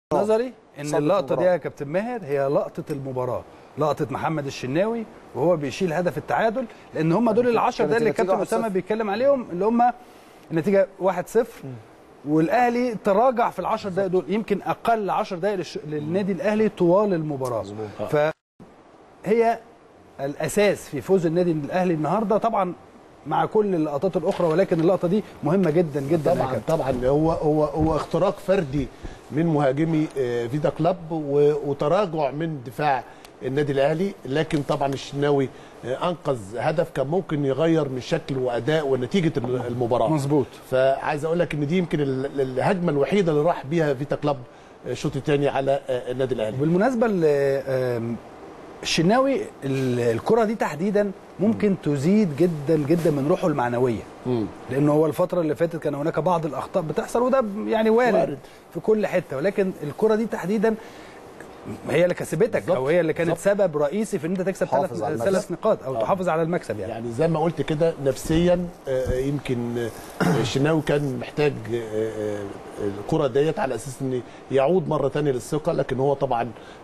نظري ان صدت اللقطه دي المباراة. يا كابتن ماهر هي لقطه المباراه لقطه محمد الشناوي وهو بيشيل هدف التعادل لان هم دول العشر كانت دقايق اللي النتيجة الكابتن 1-0. اسامه بيتكلم عليهم اللي هم النتيجه 1-0 والاهلي تراجع في العشر دقائق دول يمكن اقل 10 دقائق للش- للنادي الاهلي طوال المباراه فهي الاساس في فوز النادي الاهلي النهارده طبعا مع كل اللقطات الاخرى ولكن اللقطه دي مهمه جدا جدا يا طبعا كابتن. طبعا هو هو هو اختراق فردي من مهاجمي آه، فيدا كلاب و- وتراجع من دفاع النادي الاهلي لكن طبعا الشناوي آه، انقذ هدف كان ممكن يغير من شكل واداء ونتيجه المباراه مظبوط فعايز اقول لك ان دي يمكن ال- الهجمه الوحيده اللي راح بيها فيتا كلاب آه، الشوط الثاني على آه، النادي الاهلي بالمناسبه ل- آم، الشناوي ال- الكره دي تحديدا ممكن تزيد جدا جدا من روحه المعنويه مم. لانه هو الفتره اللي فاتت كان هناك بعض الاخطاء بتحصل وده يعني وارد, وارد. في كل حته ولكن الكره دي تحديدا هي اللي كسبتك بالظبط. او هي اللي كانت بالظبط. سبب رئيسي في ان انت تكسب تحافظ ثلاث على المكسب. ثلاث نقاط او تحافظ على المكسب يعني, يعني زي ما قلت كده نفسيا آه، يمكن آه، الشناوي كان محتاج آه، آه، الكره ديت على اساس ان يعود مره ثانيه للثقه لكن هو طبعا